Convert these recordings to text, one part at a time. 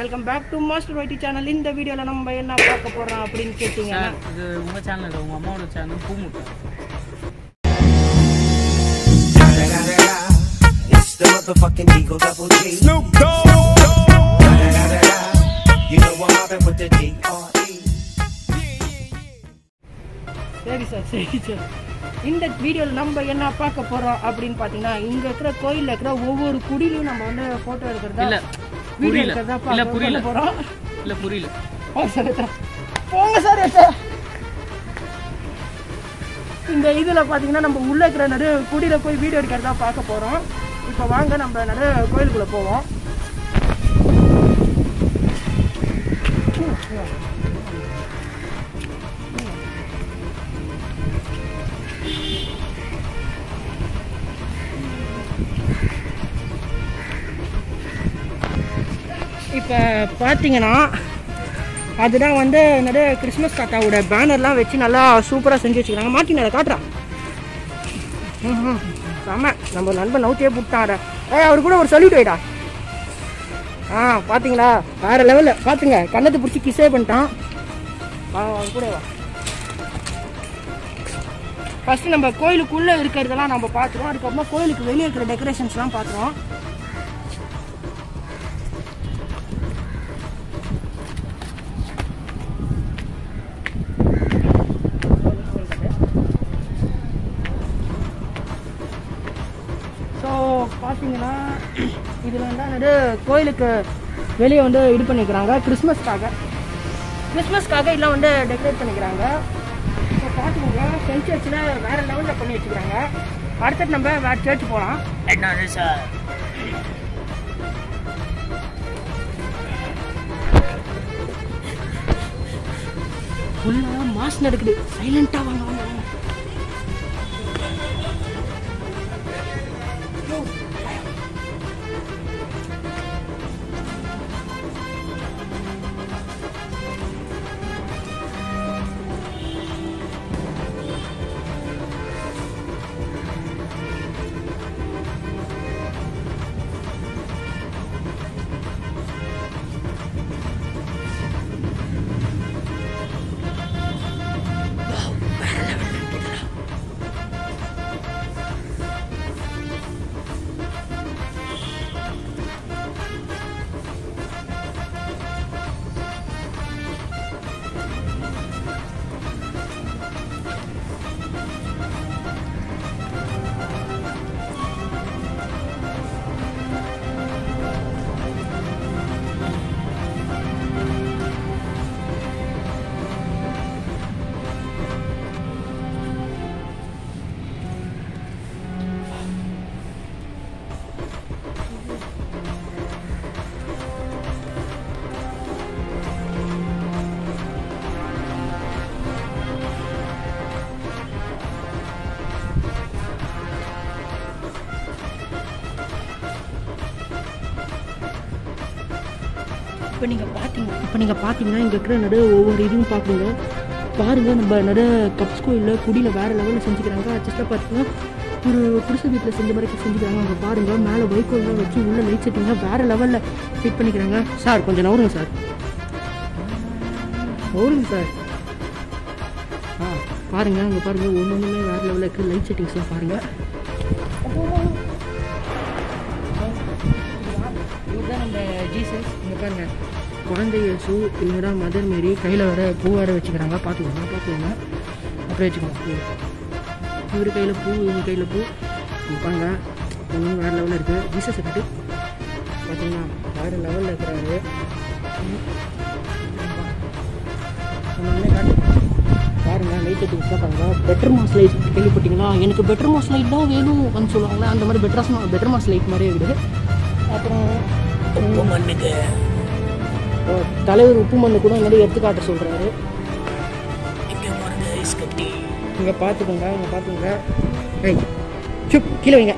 Welcome back to master YT channel இந்த வீடியோவில் நம்ம என்ன பார்க்க போகிறோம் அப்படின்னு கேட்டிங்கன்னா சார் இது உங்கள் சேனல் இல்லை உங்கள் அம்மாவோட சேனல் பூமுட்டை It's the motherfucking Eagle Double G. Snoop Dogg. You know I'm mobbing with the D.R.E. சரி சார் சரி சார் இந்த வீடியோவில் நம்ம என்ன பார்க்க போகிறோம் அப்படின்னு பார்த்தீங்கன்னா இங்கே இருக்கிற கோயிலில் இருக்கிற ஒவ்வொரு குடிலையும் நம்ம வந்து ஃபோட்டோ எடுக்கிறதா இல்ல, வீடியோ புரியல. எடுக்கிறதா இல்ல, பார்க்க புரியல. போகிறோம் இல்லை புரியல போங்க சார் எத்தா. போங்க சார் எத்தா. இந்த இதில் பார்த்தீங்கன்னா நம்ம உள்ளே இருக்கிற நடு குடியில் போய் வீடியோ எடுக்கிறதா பார்க்க போகிறோம் இப்போ வாங்க நம்ம நடு கோயிலுக்குள்ளே போவோம் இப்போ பார்த்தீங்கன்னா அதுதான் வந்து என்னது கிறிஸ்மஸ் தாத்தாவோட பேனர்லாம் வச்சு நல்லா சூப்பராக செஞ்சு வச்சுக்கிறாங்க மாட்டின அதை காட்டுறான் ம் செம்ம நம்ம நண்பன் நவுத்தியே விட்டாட ஏ அவர் கூட ஒரு சல்யூட் வைடா ஆ பார்த்தீங்களா வேற லெவலில் பார்த்துங்க கண்ணத்தை பிடிச்சி கிஸ்ஸே பண்ணிட்டான் வா வா, அவர் கூட வா ஃபஸ்ட்டு நம்ம கோயிலுக்குள்ளே இருக்கிறதெல்லாம் நம்ம பார்த்துருவோம் அதுக்கப்புறமா கோயிலுக்கு வெளியே இருக்கிற டெக்கரேஷன்ஸ்லாம் பார்த்துருவோம் ஸோ பார்த்தீங்கன்னா இதில் வந்து என்னது கோயிலுக்கு வெளியே வந்து இது பண்ணிக்கிறாங்க கிறிஸ்மஸ்க்காக கிறிஸ்மஸ்க்காக எல்லாம் வந்து டெக்கரேட் பண்ணிக்கிறாங்க ஸோ பார்த்துக்கோங்க சென்ட் சர்ச்சில் வேறு லெவலில் பண்ணி வச்சுக்கிறாங்க அடுத்தது நம்ம வேறு சர்ச் போகலாம் என்னது சார் ஃபுல்லாக மாஸ் நடக்குது சைலண்ட்டாக வாங்க வாங்க வாங்க இப்போ நீங்கள் பார்த்தீங்க இப்போ நீங்கள் பார்த்தீங்கன்னா இங்கே இருக்கிற நடு ஒவ்வொரு இதுவும் பார்க்குறீங்க பாருங்கள் நம்ம நடு கப்ஸ் கோயிலில் குடியில் வேறு லெவலில் செஞ்சுக்கிறாங்க அச்சஸ்ட்டாக பார்த்தீங்கன்னா ஒரு குடிசை வீட்டில் செஞ்ச மாதிரி செஞ்சுக்கிறாங்க அங்கே பாருங்கள் மேலே வைக்கோல்லாம் வச்சு உள்ளே லைட் செட்டிங்க வேறு லெவலில் ஃபிட் பண்ணிக்கிறாங்க சார் கொஞ்சம் நவருங்க சார் நவருங்க சார் ஆ பாருங்கள் அங்கே பாருங்கள் ஒன்று ஒன்றுமே வேறு லெவலில் இருக்குது லைட் செட்டிங்ஸ்லாம் பாருங்கள் இதுதான் நம்ம ஜீசஸ் இங்கே பாருங்க குழந்தை இயேசு இவங்க தான் மதர் மாரி கையில் வர பூ வேற வச்சுக்கிறாங்க பார்த்துக்கோங்க பார்த்துக்கோங்க அப்படியே வச்சுக்கோங்க இவர் கையில் பூ இவங்க கையில் பூ இங்க பாருங்க ஒன்றும் வேறு லெவலில் இருக்குது ஜீசஸ் கட்டு பார்த்தீங்கன்னா வேறு லெவலில் இருக்கிறாரு ஒன்றுமே காட்டு பாருங்க லைட் செட்டிங்ஸ்லாம் பாருங்க பெட்டர் மாஸ் லைட் கேள்விப்பட்டீங்களா எனக்கு பெட்டர் மாஸ் லைட் தான் வேணும் அப்படின்னு சொல்லுவாங்களே அந்த மாதிரி பெட்டர் பெட்டர் மாஸ் லைட் மாதிரியே இருக்குது அப்புறம் ஓ, தலைவர் உப்பு மண்ணு கூட இந்த மாதிரி எடுத்து காட்ட சொல்றாரு இங்க பாத்துக்கோங்க இங்க பாத்துக்கோங்க ஏய் சுப் கீழே வைங்க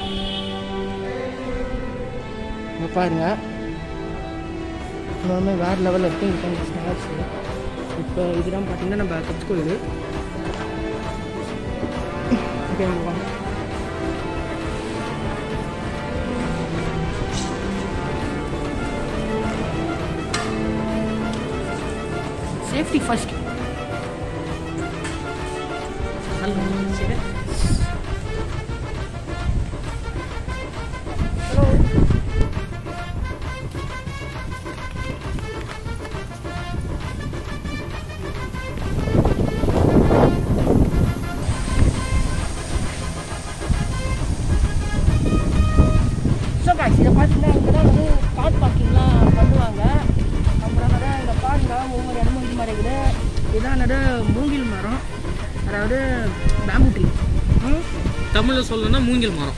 இங்க பாருங்க இன்னொன்று வேற லெவலில் இருக்கு இங்கே கொஞ்சம் ஸ்நாக்ஸ் இப்போ இதுதான் பார்த்தீங்கன்னா நம்ம கட்சி கோயில் ஓகே வாங்க சேஃப்டி ஃபர்ஸ்ட் ஸோ காய்ஸ் இதை பார்த்தீங்கன்னா இங்கே தான் வந்து கார் பார்க்கிங்லாம் பண்ணுவாங்க அப்புறம் வந்து இங்கே பாருங்க ஒவ்வொரு இடமும் இது மாதிரி இருக்குது இதான் என்னது மூங்கில் மரம் அதாவது பேம்பு ட்ரீ ம் தமிழ்ல சொல்லணும்னா மூங்கில் மரம்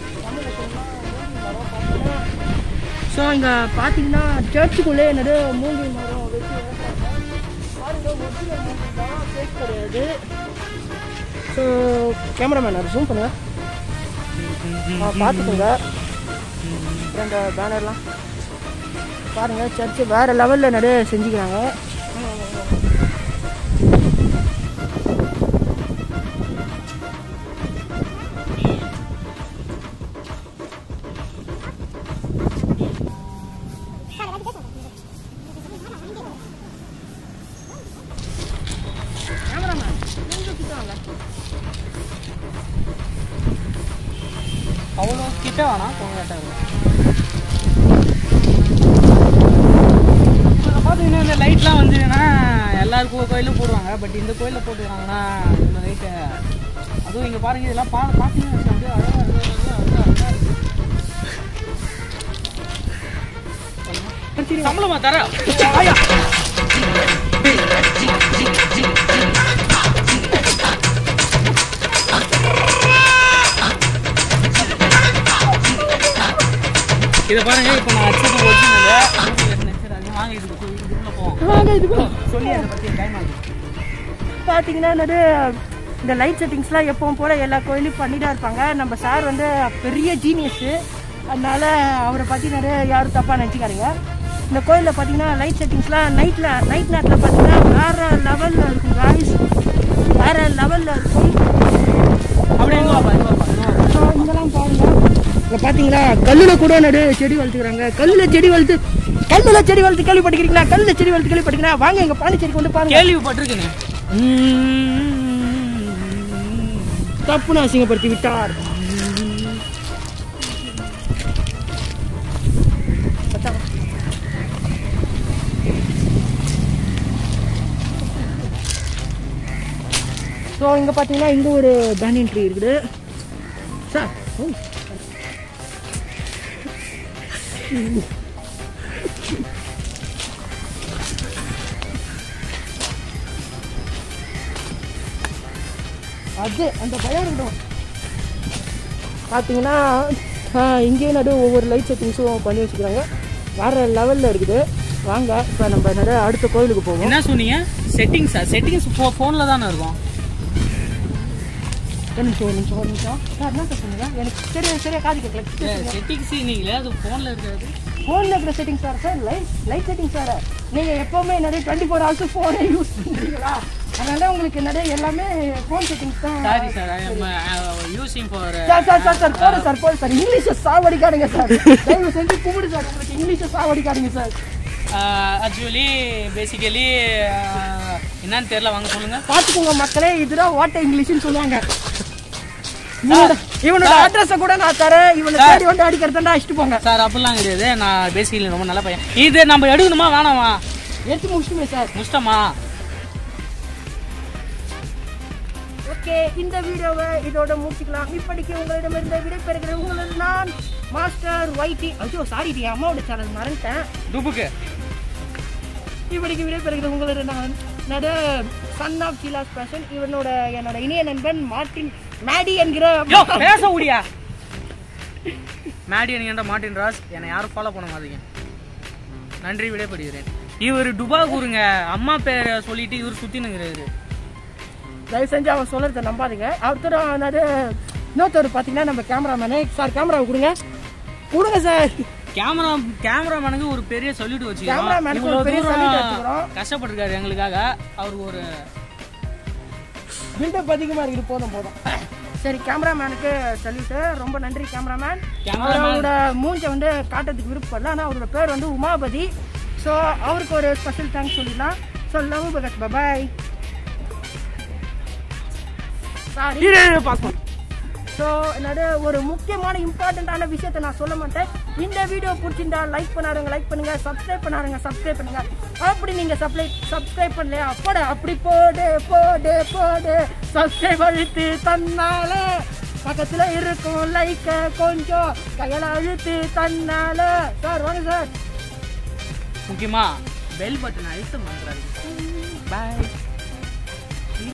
ஸோ இங்கே பார்த்தீங்கன்னா சர்ச்சுக்குள்ளே என்னது மூங்கில் மரம் வச்சு வளர்த்தாங்க பாருங்க ஒரிஜினல் மூங்கில் தான் ஃபேக் கிடையாது ஸோ கேமராமேன் அதை ஜூம் பண்ணுங்க ஆ, பார்த்துக்கோங்க அப்புறம் இந்த பேனர்லாம் பாருங்க சர்ச்சு வேற லெவலில் நிறைய செஞ்சுக்கிறாங்க கேமராமேன் கொஞ்சம் கிட்ட வாங்க அவ்வளோ கிட்ட வேணாம் கொஞ்சம் கிட்ட வேணும். இப்போ பார்த்தீங்கன்னா இந்த லைட்லாம் வந்துன்னா எல்லார் கோ கோயிலும் போடுவாங்க பட் இந்த கோயிலில் போட்டுக்கிறாங்கன்னா இந்த லைட்டு அதுவும் இங்கே பாருங்க இதெல்லாம் பா பார்த்தீங்கன்னா வந்து அழகா அழகா அழகா அழகா அழகா இருக்கு. சம்பளமா தர இதை பாருங்க இப்போ நான் அச்சது ஒரிஜினல் வாங்க இதுக்கு இதுக்குள்ள போவோம் வாங்க இதுக்குள்ள சொல்லி அதை பற்றி டைம் ஆகுது பார்த்தீங்கன்னா என்னது இந்த லைட் செட்டிங்ஸ்லாம் எப்பவும் போல் எல்லா கோயிலையும் பண்ணி தான் இருப்பாங்க நம்ம சார் வந்து பெரிய ஜீனியஸு அதனால அவரை பற்றி நிறைய யாரும் தப்பாக நினச்சிக்காதீங்க இந்த கோயிலில் பார்த்தீங்கன்னா லைட் செட்டிங்ஸ்லாம் நைட்டில் நைட் நேரத்தில் பார்த்தீங்கன்னா வேறு லெவலில் இருக்கும் காய்ஸ் வேறு லெவலில் இருக்கும் அப்படியே இங்க வாப்பா, இங்க வாப்பா, இங்க வாப்பா. ஸோ இங்கெல்லாம் பாருங்க இங்கே பார்த்தீங்களா கல்லில் கூட நடு செடி வளர்த்துக்கிறாங்க கல்லில் செடி வளர்த்து கல்லில் செடி வளர்த்து கேள்விப்பட்டிருக்கீங்களா கல்லில் செடி வளர்த்து கேள்விப்பட்டிருக்கீங்களா வாங்க எங்கள் பாண்டிச்சேரிக்கு வந்து பாருங்க கேள்விப்பட்டிருக்கேனே தப்புன்னு அசிங்கப்படுத்தி விட்டார் ஸோ இங்கே பார்த்தீங்கன்னா இங்கே ஒரு பேனியன் ட்ரீ இருக்குது சார் ஓ. அது அந்த பயம் இருக்கட்டும் பார்த்தீங்கன்னா இங்கேயும் நடு ஒவ்வொரு லைட் செட்டிங்ஸும் பண்ணி வச்சுக்கிறாங்க வேறு லெவலில் இருக்குது வாங்க இப்போ நம்ம நிறைய அடுத்த கோயிலுக்கு போவோம் என்ன சொன்னீங்க செட்டிங்ஸா செட்டிங்ஸ் ஃபோ ஃபோனில் தானே இருக்கும் ஒரு நிமிஷம் ஒரு நிமிஷம் ஒரு நிமிஷம் சார் என்ன சார் சொன்னீங்க எனக்கு சரியா சரியா காது கேட்கல செட்டிங்ஸ் நீங்களே அது ஃபோனில் இருக்கிறது ஃபோனில் இருக்கிற settings sir sir light light settings sir நீங்கள் எப்போவுமே நிறைய டுவெண்ட்டி ஃபோர் ஹவர்ஸ் ஃபோனை யூஸ் பண்ணுறீங்களா அதனால உங்களுக்கு நிறைய எல்லாமே ஃபோன் செட்டிங்ஸ் தான் sorry sir I am using for sir sir sir sir போதும் சார் போதும் சார் இங்கிலீஷை சாவடிக்காடுங்க சார் தயவு செஞ்சு கும்பிடு சார் உங்களுக்கு இங்கிலீஷை சாவடிக்காடுங்க சார் ஆக்சுவலி பேசிக்கலி என்னன்னு தெரியல வாங்க சொல்லுங்க பார்த்துக்கோங்க மக்களே இதுதான் ஓட்ட இங்கிலீஷ்னு சொல்லுவாங்க இவனோட இவனோட அட்ரஸை கூட நான் தரேன் இவனை தேடி வந்து அடிக்கிறதா அடிச்சுட்டு போங்க சார் அப்படிலாம் கிடையாது நான் பேசிக்கலி ரொம்ப நல்ல பையன் இது நம்ம எடுக்கணுமா வேணாமா எடுத்து முடிச்சுமே சார் முஷ்டமா ஓகே இந்த வீடியோவை இதோட முடிச்சுக்கலாம் இப்படிக்கு உங்களிடமிருந்து விடைபெறுகிறேன் உங்களது நான் மாஸ்டர் ஒய்டி ஐயோ சாரி டி அம்மாவோட சேனல் மறந்துட்டேன் துபுக்கு இப்படிக்கு விடைபெறுகிறது உங்களது நான் நட சன் ஆஃப் சிலாஸ் பேஷன் இவனோட என்னோட இணைய நண்பன் மார்டின் மேடி என்கிற யோ பேச முடியா மேடியன் என்ற மார்ட்டின் ராஸ் என்னை யாரும் ஃபாலோ பண்ண மாட்டீங்க நன்றி விடைபெறுகிறேன் இவர் டுபா கூறுங்க அம்மா பேரை சொல்லிட்டு இவர் சுத்தினுங்கிறாரு தயவு செஞ்சு அவன் சொல்றத நம்பாதீங்க அடுத்தது என்னது இன்னொருத்தர் பார்த்தீங்கன்னா நம்ம கேமராமேனு சார் கேமராவை கொடுங்க கொடுங்க சார் கேமரா கேமராமேனுக்கு ஒரு பெரிய சொல்யூட் வச்சுக்கிறோம் கேமராமேனுக்கு ஒரு இவ்வளவு பெரிய salute தூரம் வச்சுக்கிறோம். கஷ்டப்பட்டிருக்காரு எங்களுக்காக அவருக்கு ஒரு பில்டப் அதிகமாக இருக்குது போதும் போதும் சரி கேமராமேனுக்கு சொல்லிட்டு ரொம்ப நன்றி கேமராமேன் Cameraman. அவரோட மூஞ்சை வந்து காட்டுறதுக்கு விருப்பப்படல ஆனால் அவரோட பேர் வந்து உமாபதி ஸோ அவருக்கு ஒரு ஸ்பெஷல் தேங்க்ஸ் சொல்லிடலாம் so so love Bhagat bye sorry இரு, இரு, pass பண்ணு. ஸோ என்னோட ஒரு முக்கியமான இம்பார்ட்டண்ட்டான விஷயத்தை நான் சொல்ல மாட்டேன் இந்த வீடியோ பிடிச்சிருந்தா லைக் பண்ணாருங்க லைக் பண்ணுங்க சப்ஸ்கிரைப் பண்ணாருங்க சப்ஸ்கிரைப் பண்ணுங்க அப்படி நீங்க சப்ளை சப்ஸ்கிரைப் பண்ணலையா போட அப்படி போடு போடு போடு சப்ஸ்கிரைப் அழுத்து தன்னால பக்கத்துல இருக்கும் லைக்க கொஞ்சம் கையால அழுத்து தன்னால சார் வாங்க சார் முக்கியமா பெல் பட்டன் அழுத்தம் பண்றாரு பாய்